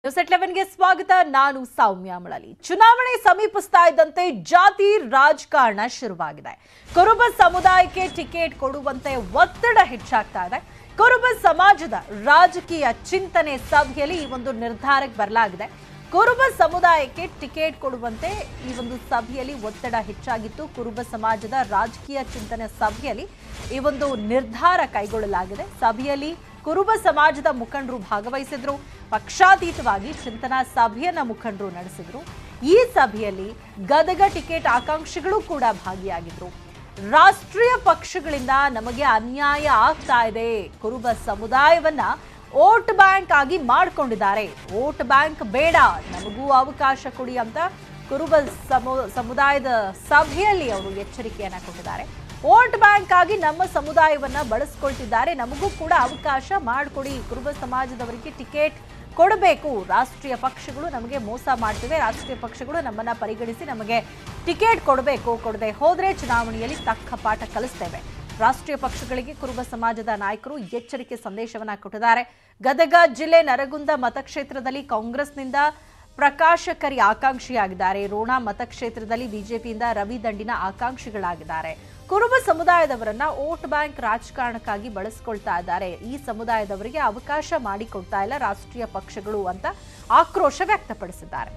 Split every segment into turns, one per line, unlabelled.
News ಎಟ್ ಲೆವೆನ್ಗೆ ಸ್ವಾಗತ ನಾನು ಸೌಮ್ಯ ಮಳಲಿ ಚುನಾವಣೆ ಸಮೀಪಿಸ್ತಾ ಇದ್ದಂತೆ ಜಾತಿ ರಾಜಕಾರಣ ಶುರುವಾಗಿದೆ ಕುರುಬ ಸಮುದಾಯಕ್ಕೆ ಟಿಕೆಟ್ ಕೊಡುವಂತೆ ಒತ್ತಡ ಹೆಚ್ಚಾಗ್ತಾ ಇದೆ ಕುರುಬ ಸಮಾಜದ ರಾಜಕೀಯ ಚಿಂತನೆ ಸಭೆಯಲ್ಲಿ ಈ ಒಂದು ನಿರ್ಧಾರಕ್ಕೆ ಬರಲಾಗಿದೆ ಕುರುಬ ಸಮುದಾಯಕ್ಕೆ ಟಿಕೆಟ್ ಕೊಡುವಂತೆ ಈ ಒಂದು ಸಭೆಯಲ್ಲಿ ಒತ್ತಡ ಹೆಚ್ಚಾಗಿತ್ತು ಕುರುಬ ಸಮಾಜದ ರಾಜಕೀಯ ಚಿಂತನೆ ಸಭೆಯಲ್ಲಿ ಈ ಒಂದು ನಿರ್ಧಾರ ಕೈಗೊಳ್ಳಲಾಗಿದೆ ಸಭೆಯಲ್ಲಿ ಕುರುಬ ಸಮಾಜದ ಮುಖಂಡರು ಭಾಗವಹಿಸಿದ್ರು ಪಕ್ಷಾತೀತವಾಗಿ ಚಿಂತನಾ ಸಭೆಯನ್ನ ಮುಖಂಡರು ನಡೆಸಿದ್ರು ಈ ಸಭೆಯಲ್ಲಿ ಗದಗ ಟಿಕೆಟ್ ಆಕಾಂಕ್ಷಿಗಳು ಕೂಡ ಭಾಗಿಯಾಗಿದ್ರು ರಾಷ್ಟ್ರೀಯ ಪಕ್ಷಗಳಿಂದ ನಮಗೆ ಅನ್ಯಾಯ ಆಗ್ತಾ ಇದೆ ಕುರುಬ ಸಮುದಾಯವನ್ನ ವೋಟ್ ಬ್ಯಾಂಕ್ ಆಗಿ ಮಾಡ್ಕೊಂಡಿದ್ದಾರೆ ವೋಟ್ ಬ್ಯಾಂಕ್ ಬೇಡ ನಮಗೂ ಅವಕಾಶ ಕೊಡಿ ಅಂತ ಕುರುಬ ಸಮು ಸಮುದಾಯದ ಸಭೆಯಲ್ಲಿ ಅವರು ಎಚ್ಚರಿಕೆಯನ್ನ ಕೊಟ್ಟಿದ್ದಾರೆ ವೋಟ್ ಬ್ಯಾಂಕ್ ಆಗಿ ನಮ್ಮ ಸಮುದಾಯವನ್ನ ಬಳಸ್ಕೊಳ್ತಿದ್ದಾರೆ ನಮಗೂ ಕೂಡ ಅವಕಾಶ ಮಾಡಿಕೊಡಿ ಕುರುಬ ಸಮಾಜದವರಿಗೆ ಟಿಕೆಟ್ ಕೊಡಬೇಕು ರಾಷ್ಟ್ರೀಯ ಪಕ್ಷಗಳು ನಮಗೆ ಮೋಸ ಮಾಡ್ತಿವೆ ರಾಷ್ಟ್ರೀಯ ಪಕ್ಷಗಳು ನಮ್ಮನ್ನ ಪರಿಗಣಿಸಿ ನಮಗೆ ಟಿಕೆಟ್ ಕೊಡಬೇಕು ಕೊಡದೆ ಹೋದ್ರೆ ಚುನಾವಣೆಯಲ್ಲಿ ತಕ್ಕ ಪಾಠ ಕಲಿಸ್ತೇವೆ ರಾಷ್ಟ್ರೀಯ ಪಕ್ಷಗಳಿಗೆ ಕುರುಬ ಸಮಾಜದ ನಾಯಕರು ಎಚ್ಚರಿಕೆ ಸಂದೇಶವನ್ನ ಕೊಟ್ಟಿದ್ದಾರೆ ಗದಗ ಜಿಲ್ಲೆ ನರಗುಂದ ಮತಕ್ಷೇತ್ರದಲ್ಲಿ ಕಾಂಗ್ರೆಸ್ನಿಂದ ಪ್ರಕಾಶ ಕರಿ ಆಕಾಂಕ್ಷಿಯಾಗಿದ್ದಾರೆ ರೋಣ ಮತಕ್ಷೇತ್ರದಲ್ಲಿ ಬಿಜೆಪಿಯಿಂದ ರವಿ ದಂಡಿನ ಆಕಾಂಕ್ಷಿಗಳಾಗಿದ್ದಾರೆ ಕುರುಬ ಸಮುದಾಯದವರನ್ನ ವೋಟ್ ಬ್ಯಾಂಕ್ ರಾಜಕಾರಣಕ್ಕಾಗಿ ಬಳಸ್ಕೊಳ್ತಾ ಇದ್ದಾರೆ ಈ ಸಮುದಾಯದವರಿಗೆ ಅವಕಾಶ ಮಾಡಿಕೊಡ್ತಾ ಇಲ್ಲ ರಾಷ್ಟ್ರೀಯ ಪಕ್ಷಗಳು ಅಂತ ಆಕ್ರೋಶ ವ್ಯಕ್ತಪಡಿಸಿದ್ದಾರೆ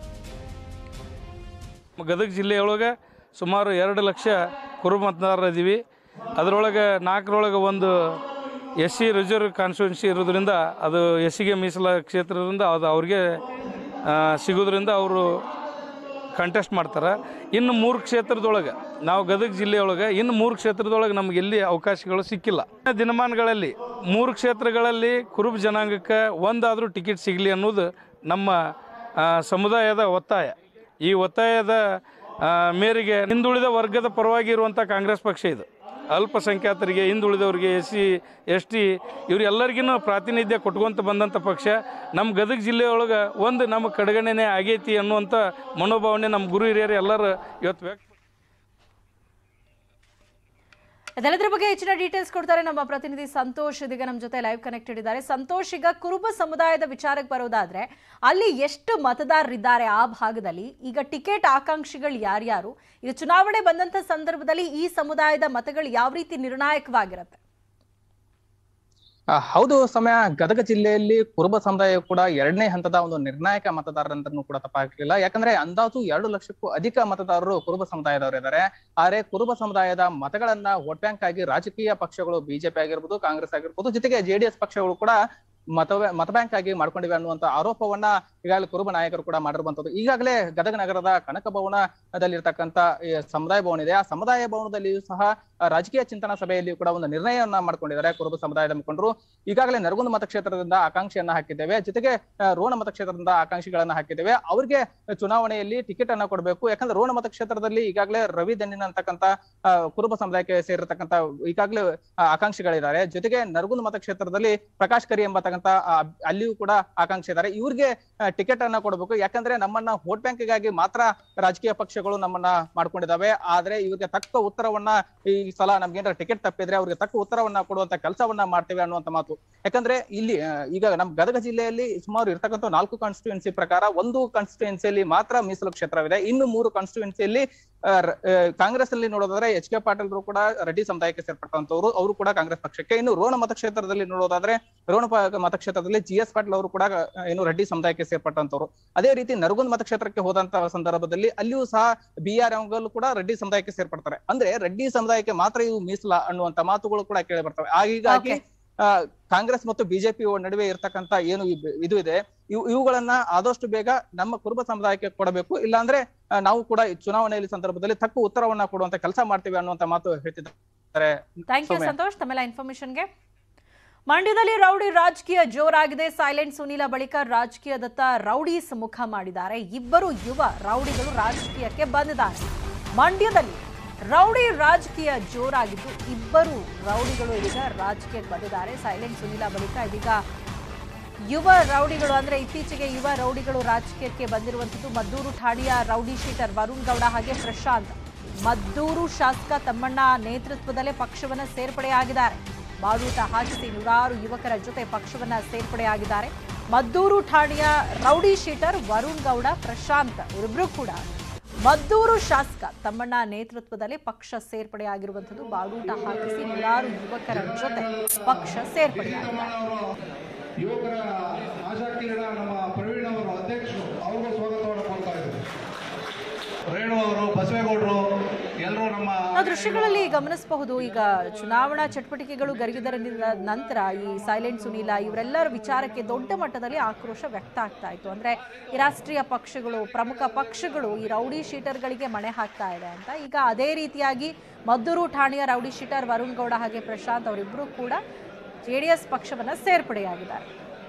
ಗದಗ ಜಿಲ್ಲೆಯೊಳಗೆ ಸುಮಾರು ಎರಡು ಲಕ್ಷ ಕುರುಬ ಮತದಾರರು ಇದ್ದೀವಿ ಅದರೊಳಗೆ ನಾಲ್ಕರೊಳಗೆ ಒಂದು ಎಸ್ ಸಿ ರಿಸರ್ವ್ ಕಾನ್ಸ್ಟಿಟ್ಯೂನ್ಸಿ ಇರೋದ್ರಿಂದ ಅದು ಎಸ್ ಸಿಗೆ ಮೀಸಲ ಕ್ಷೇತ್ರದಿಂದ ಅದು ಅವ್ರಿಗೆ ಆ, ಸಿಗೋದ್ರಿಂದ ಅವರು ಕಂಟೆಸ್ಟ್ ಮಾಡ್ತಾರೆ ಇನ್ನು ಮೂರು ಕ್ಷೇತ್ರದೊಳಗೆ ನಾವು ಗದಗ ಜಿಲ್ಲೆಯೊಳಗೆ ಇನ್ನು ಮೂರು ಕ್ಷೇತ್ರದೊಳಗೆ ನಮ್ಗೆ ಎಲ್ಲಿ ಅವಕಾಶಗಳು ಸಿಕ್ಕಿಲ್ಲ ದಿನಮಾನಗಳಲ್ಲಿ ಮೂರು ಕ್ಷೇತ್ರಗಳಲ್ಲಿ ಕುರುಬ ಜನಾಂಗಕ್ಕೆ ಒಂದಾದರೂ ಟಿಕೆಟ್ ಸಿಗಲಿ ಅನ್ನೋದು ನಮ್ಮ ಆ, ಸಮುದಾಯದ ಒತ್ತಾಯ ಈ ಒತ್ತಾಯದ ಆ, ಮೇರೆಗೆ ಹಿಂದುಳಿದ ವರ್ಗದ ಪರವಾಗಿ ಇರುವಂಥ ಕಾಂಗ್ರೆಸ್ ಪಕ್ಷ ಇದು ಅಲ್ಪಸಂಖ್ಯಾತರಿಗೆ ಹಿಂದುಳಿದವರಿಗೆ ಎಸ್ ಸಿ ಎಸ್ ಟಿ ಇವರೆಲ್ಲರಿಗೂ ಪ್ರಾತಿನಿಧ್ಯ ಕೊಟ್ಕೊಂತ ಬಂದಂಥ ಪಕ್ಷ ನಮ್ಮ ಗದಗ ಜಿಲ್ಲೆಯೊಳಗೆ ಒಂದು ನಮ್ಮ ಕಡೆಗಣನೆ ಆಗೈತಿ ಅನ್ನುವಂಥ ಮನೋಭಾವನೆ ನಮ್ಮ ಗುರು ಹಿರಿಯರು ಎಲ್ಲರೂ ಇವತ್ತು ವ್ಯಕ್ತ
ಇದೆಲ್ಲದ್ರ ಬಗ್ಗೆ ಹೆಚ್ಚಿನ ಡೀಟೇಲ್ಸ್ ಕೊಡ್ತಾರೆ ನಮ್ಮ ಪ್ರತಿನಿಧಿ ಸಂತೋಷ್ ಇದೀಗ ನಮ್ಮ ಜೊತೆ ಲೈವ್ ಕನೆಕ್ಟೆಡ್ ಇದ್ದಾರೆ ಸಂತೋಷ್ ಈಗ ಕುರುಬ ಸಮುದಾಯದ ವಿಚಾರಕ್ಕೆ ಬರೋದಾದ್ರೆ ಅಲ್ಲಿ ಎಷ್ಟು ಮತದಾರರಿದ್ದಾರೆ ಆ ಭಾಗದಲ್ಲಿ ಈಗ ಟಿಕೆಟ್ ಆಕಾಂಕ್ಷಿಗಳು ಯಾರ್ಯಾರು ಈಗ ಚುನಾವಣೆ ಬಂದಂತ ಸಂದರ್ಭದಲ್ಲಿ ಈ ಸಮುದಾಯದ ಮತಗಳು ಯಾವ ರೀತಿ ನಿರ್ಣಾಯಕವಾಗಿರುತ್ತೆ
ಆ, ಹೌದು ಸಮಯ ಗದಗ ಜಿಲ್ಲೆಯಲ್ಲಿ ಕುರುಬ ಸಮುದಾಯ ಕೂಡ ಎರಡನೇ ಹಂತದ ಒಂದು ನಿರ್ಣಾಯಕ ಮತದಾರರಂತನೂ ಕೂಡ ತಪ್ಪಾಗಲಿಲ್ಲ ಯಾಕಂದ್ರೆ ಅಂದಾಜು ಎರಡು ಲಕ್ಷಕ್ಕೂ ಅಧಿಕ ಮತದಾರರು ಕುರುಬ ಸಮುದಾಯದವರು ಇದ್ದಾರೆ ಆದ್ರೆ ಕುರುಬ ಸಮುದಾಯದ ಮತಗಳನ್ನ ವೋಟ್ ಬ್ಯಾಂಕ್ ಆಗಿ ರಾಜಕೀಯ ಪಕ್ಷಗಳು ಬಿಜೆಪಿ ಆಗಿರ್ಬೋದು ಕಾಂಗ್ರೆಸ್ ಆಗಿರ್ಬೋದು ಜೊತೆಗೆ ಜೆಡಿಎಸ್ ಪಕ್ಷಗಳು ಕೂಡ ಮತ ಮತ ಬ್ಯಾಂಕ್ ಆಗಿ ಮಾಡ್ಕೊಂಡಿವೆ ಅನ್ನುವಂತ ಆರೋಪವನ್ನ ಈಗಾಗಲೇ ಕುರುಬ ನಾಯಕರು ಕೂಡ ಮಾಡಿರುವಂತದ್ದು ಈಗಾಗಲೇ ಗದಗ ನಗರದ ಕನಕ ಭವನದಲ್ಲಿರ್ತಕ್ಕಂಥ ಈ ಸಮುದಾಯ ಭವನ ಇದೆ ಆ ಸಮುದಾಯ ಭವನದಲ್ಲಿಯೂ ಸಹ ಆ, ರಾಜಕೀಯ ಚಿಂತನಾ ಸಭೆಯಲ್ಲಿ ಕೂಡ ಒಂದು ನಿರ್ಣಯವನ್ನ ಮಾಡ್ಕೊಂಡಿದ್ದಾರೆ ಕುರುಬ ಸಮುದಾಯದ ಮುಖಂಡರು ಈಗಾಗಲೇ ನರಗುಂದ ಮತಕ್ಷೇತ್ರದಿಂದ ಆಕಾಂಕ್ಷಿಯನ್ನ ಹಾಕಿದ್ದೇವೆ ಜೊತೆಗೆ ಆ, ರೋಣ ಮತಕ್ಷೇತ್ರದಿಂದ ಆಕಾಂಕ್ಷಿಗಳನ್ನ ಹಾಕಿದ್ದೇವೆ ಅವ್ರಿಗೆ ಚುನಾವಣೆಯಲ್ಲಿ ಟಿಕೆಟ್ ಅನ್ನ ಕೊಡಬೇಕು ಯಾಕಂದ್ರೆ ರೋಣ ಮತಕ್ಷೇತ್ರದಲ್ಲಿ ಈಗಾಗಲೇ ರವಿ ದನ್ನಿನ ಅಂತಕ್ಕಂಥ ಆ, ಕುರುಬ ಸಮುದಾಯಕ್ಕೆ ಸೇರಿರ್ತಕ್ಕಂಥ ಈಗಾಗಲೇ ಆ, ಆಕಾಂಕ್ಷಿಗಳಿದ್ದಾರೆ ಜೊತೆಗೆ ನರಗುಂದ ಮತಕ್ಷೇತ್ರದಲ್ಲಿ ಪ್ರಕಾಶ್ ಕರಿ ಎಂಬತಕ್ಕಂಥ ಆ, ಅಲ್ಲಿಯೂ ಕೂಡ ಆಕಾಂಕ್ಷಿ ಇದ್ದಾರೆ ಇವ್ರಿಗೆ ಟಿಕೆಟ್ ಅನ್ನ ಕೊಡಬೇಕು ಯಾಕಂದ್ರೆ ನಮ್ಮನ್ನ ವೋಟ್ ಬ್ಯಾಂಕ್ಗಾಗಿ ಮಾತ್ರ ರಾಜಕೀಯ ಪಕ್ಷಗಳು ನಮ್ಮನ್ನ ಮಾಡ್ಕೊಂಡಿದ್ದಾವೆ ಆದ್ರೆ ಇವ್ರಿಗೆ ತಕ್ಕ ಉತ್ತರವನ್ನ ಈ ಸಲ ನಮ್ಗೆ ಏನಾರ ಟಿಕೆಟ್ ತಪ್ಪಿದ್ರೆ ಅವ್ರಿಗೆ ತಕ್ಕ ಉತ್ತರವನ್ನ ಕೊಡುವಂತ ಕೆಲಸವನ್ನ ಮಾಡ್ತೇವೆ ಅನ್ನುವಂತ ಮಾತು ಯಾಕಂದ್ರೆ ಇಲ್ಲಿ ಆ, ಈಗ ನಮ್ ಗದಗ ಜಿಲ್ಲೆಯಲ್ಲಿ ಸುಮಾರು ಇರ್ತಕ್ಕಂಥ ನಾಲ್ಕು ಕಾನ್ಸ್ಟಿಟ್ಯೂನ್ಸಿ ಪ್ರಕಾರ ಒಂದು ಕಾನ್ಸ್ಟಿಟ್ಯೂನ್ಸಿಯಲ್ಲಿ ಮಾತ್ರ ಮೀಸಲು ಕ್ಷೇತ್ರವಿದೆ ಇನ್ನು ಮೂರು ಕಾನ್ಸ್ಟಿಟ್ಯೂನ್ಸಿಯಲ್ಲಿ ಕಾಂಗ್ರೆಸ್ ಅಲ್ಲಿ ನೋಡೋದಾದ್ರೆ ಎಚ್ ಕೆ ಪಾಟೀಲ್ರು ಕೂಡ ರೆಡ್ಡಿ ಸಮುದಾಯಕ್ಕೆ ಸೇರ್ಪಟ್ಟಂತವ್ರು ಅವರು ಕೂಡ ಕಾಂಗ್ರೆಸ್ ಪಕ್ಷಕ್ಕೆ ಇನ್ನು ರೋಣ ಮತಕ್ಷೇತ್ರದಲ್ಲಿ ನೋಡೋದಾದ್ರೆ ರೋಣ ಪ- ಮತಕ್ಷೇತ್ರದಲ್ಲಿ ಜಿ ಎಸ್ ಪಾಟೀಲ್ ಅವರು ಕೂಡ ಆ, ಏನು ರೆಡ್ಡಿ ಸಮುದಾಯಕ್ಕೆ ಸೇರ್ಪಟ್ಟಂತವ್ರು ಅದೇ ರೀತಿ ನರಗುಂದ್ ಮತಕ್ಷೇತ್ರಕ್ಕೆ ಹೋದಂತ ಸಂದರ್ಭದಲ್ಲಿ ಅಲ್ಲಿಯೂ ಸಹ ಬಿ ಆರ್ ಎಂಗಲ್ ಕೂಡ ರೆಡ್ಡಿ ಸಮುದಾಯಕ್ಕೆ ಸೇರ್ಪಡ್ತಾರೆ ಅಂದ್ರೆ ರೆಡ್ಡಿ ಸಮುದಾಯಕ್ಕೆ ಮಾತ್ರ ಇವು ಮೀಸಲ ಅನ್ನುವಂತ ಮಾತುಗಳು ಕೂಡ ಕೇಳಿ ಬರ್ತವೆ ಹೀಗಾಗಿ ಆ, ಕಾಂಗ್ರೆಸ್ ಮತ್ತು ಬಿಜೆಪಿ ನಡುವೆ ಇರ್ತಕ್ಕಂತ ಏನು ಈ- ಇದು ಇದೆ ಇವು ಇವುಗಳನ್ನ ಆದಷ್ಟು ಬೇಗ ನಮ್ಮ ಕುರುಬ ಸಮುದಾಯಕ್ಕೆ ಕೊಡಬೇಕು ಇಲ್ಲಾಂದ್ರೆ ಆ, ನಾವು ಕೂಡ ಈ ಚುನಾವಣೆಯಲ್ಲಿ ಸಂದರ್ಭದಲ್ಲಿ ತಕ್ಕ ಉತ್ತರವನ್ನ ಕೊಡುವಂತ ಕೆಲಸ ಮಾಡ್ತೀವಿ ಅನ್ನುವಂತ ಮಾತು ಹೇಳ್ತಿದ್ದಾರೆ
ಥ್ಯಾಂಕ್ ಯು
ಸೌಮ್ಯ.
ಸಂತೋಷ್ ತಮ್ಮೆಲ್ಲ ಇನ್ಫಾರ್ಮೇಶನ್ಗೆ ಮಂಡ್ಯದಲ್ಲಿ ರೌಡಿ ರಾಜಕೀಯ ಜೋರಾಗಿದೆ ಸೈಲೆಂಟ್ ಸುನೀಲ ಬಳಿಕ ರಾಜಕೀಯದತ್ತ ರೌಡೀಸ್ ಮುಖ ಮಾಡಿದ್ದಾರೆ ಇಬ್ಬರು ಯುವ ರೌಡಿಗಳು ರಾಜಕೀಯಕ್ಕೆ ಬಂದಿದ್ದಾರೆ ಮಂಡ್ಯದಲ್ಲಿ ರೌಡಿ ರಾಜಕೀಯ ಜೋರಾಗಿದ್ದು ಇಬ್ಬರು ರೌಡಿಗಳು ಇದೀಗ ರಾಜಕೀಯಕ್ಕೆ ಬಂದಿದ್ದಾರೆ ಸೈಲೆಂಟ್ ಸುನೀಲ ಬಳಿಕ ಇದೀಗ ಯುವ ರೌಡಿಗಳು ಅಂದ್ರೆ ಇತ್ತೀಚೆಗೆ ಯುವ ರೌಡಿಗಳು ರಾಜಕೀಯಕ್ಕೆ ಬಂದಿರುವಂತದ್ದು ಮದ್ದೂರು ಠಾಣೆಯ ರೌಡಿ ಶೀಟರ್ ವರುಣ್ ಗೌಡ ಹಾಗೆ ಪ್ರಶಾಂತ್ ಮದ್ದೂರು ಶಾಸಕ ತಮ್ಮಣ್ಣ ನೇತೃತ್ವದಲ್ಲೇ ಪಕ್ಷವನ್ನ ಸೇರ್ಪಡೆಯಾಗಿದ್ದಾರೆ ಬಾಡೂಟ ಹಾಕಿಸಿ ನೂರಾರು ಯುವಕರ ಜೊತೆ ಪಕ್ಷವನ್ನ ಸೇರ್ಪಡೆಯಾಗಿದ್ದಾರೆ ಮದ್ದೂರು ಠಾಣೆಯ ರೌಡಿ ಶೀಟರ್ ವರುಣ್ ಗೌಡ ಪ್ರಶಾಂತ್ ಇವರಿಬ್ರು ಕೂಡ ಮದ್ದೂರು ಶಾಸಕ ತಮ್ಮಣ್ಣ ನೇತೃತ್ವದಲ್ಲಿ ಪಕ್ಷ ಸೇರ್ಪಡೆಯಾಗಿರುವಂಥದ್ದು ಬಾಡೂಟ ಹಾಕಿಸಿ ನೂರಾರು ಯುವಕರ ಜೊತೆ ಪಕ್ಷ ಸೇರ್ಪಡೆಯಾಗಿದ್ದಾರೆ
ಯುವಕರ ಆಶಾ ಕಿರಣ ನಮ್ಮ ಪ್ರವೀಣ್ ಅವರು ಅಧ್ಯಕ್ಷರು ಅವ್ರಿಗೂ ಸ್ವಾಗತವನ್ನು ಕೋರ್ತಾ ಇದ್ದಾರೆ ರೇಣು ಅವರು ಬಸವೇಗೌಡರು ಎಲ್ಲರೂ ನಮ್ಮ
ನಾವು ದೃಶ್ಯಗಳಲ್ಲಿ ಗಮನಿಸಬಹುದು ಈಗ ಚುನಾವಣಾ ಚಟುವಟಿಕೆಗಳು ಗರಿಗೆದರ ನಂತರ ಈ ಸೈಲೆಂಟ್ ಸುನೀಲ ಇವರೆಲ್ಲರ ವಿಚಾರಕ್ಕೆ ದೊಡ್ಡ ಮಟ್ಟದಲ್ಲಿ ಆಕ್ರೋಶ ವ್ಯಕ್ತ ಆಗ್ತಾ ಇತ್ತು ಅಂದ್ರೆ ಈ ರಾಷ್ಟ್ರೀಯ ಪಕ್ಷಗಳು ಪ್ರಮುಖ ಪಕ್ಷಗಳು ಈ ರೌಡಿ ಶೀಟರ್ಗಳಿಗೆ ಮಣೆ ಹಾಕ್ತಾ ಇದೆ ಅಂತ ಈಗ ಅದೇ ರೀತಿಯಾಗಿ ಮದ್ದೂರು ಠಾಣೆಯ ರೌಡಿ ಶೀಟರ್ ವರುಣ್ ಗೌಡ ಹಾಗೆ ಪ್ರಶಾಂತ್ ಅವರಿಬ್ಬರು ಕೂಡ ಜೆಡಿಎಸ್ ಪಕ್ಷವನ್ನ ಸೇರ್ಪಡೆಯಾಗಿದ್ದಾರೆ